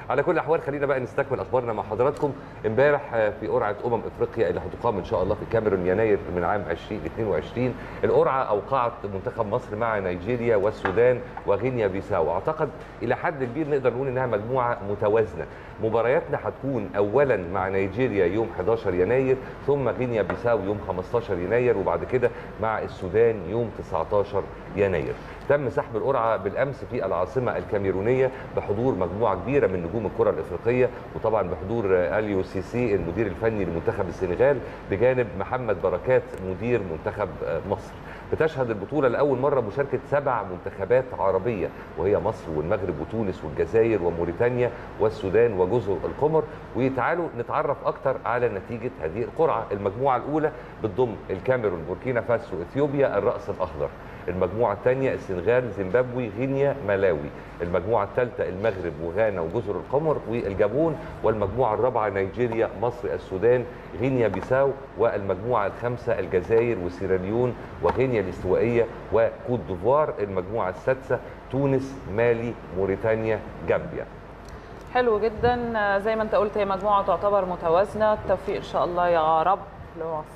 على كل الاحوال خلينا بقى نستكمل اخبارنا مع حضراتكم امبارح في قرعه امم افريقيا اللي هتقام ان شاء الله في الكاميرون يناير من عام 2022 القرعه اوقعت منتخب مصر مع نيجيريا والسودان وغينيا بيساو اعتقد الى حد كبير نقدر نقول انها مجموعه متوازنه مبارياتنا هتكون اولا مع نيجيريا يوم 11 يناير ثم غينيا بيساو يوم 15 يناير وبعد كده مع السودان يوم 19 يناير تم سحب القرعه بالامس في العاصمه الكاميرونيه بحضور مجموعه كبيره من نجوم الكره الافريقيه وطبعا بحضور اليو سي سي المدير الفني لمنتخب السنغال بجانب محمد بركات مدير منتخب مصر بتشهد البطوله لاول مره مشاركه سبع منتخبات عربيه وهي مصر والمغرب وتونس والجزائر وموريتانيا والسودان وجزر القمر وتعالوا نتعرف اكتر على نتيجه هذه القرعه المجموعه الاولى بتضم الكاميرون بوركينا فاسو اثيوبيا الراس الاخضر المجموعة الثانية السنغال زيمبابوي غينيا ملاوي المجموعة الثالثة المغرب وغانا وجزر القمر والجابون والمجموعة الرابعة نيجيريا مصر السودان غينيا بيساو والمجموعة الخامسة الجزائر وسيراليون وغينيا الاستوائية وكوت ديفوار المجموعة السادسة تونس مالي موريتانيا جامبيا حلو جدا زي ما انت قلت هي مجموعة تعتبر متوازنة التوفيق ان شاء الله يا رب لمصر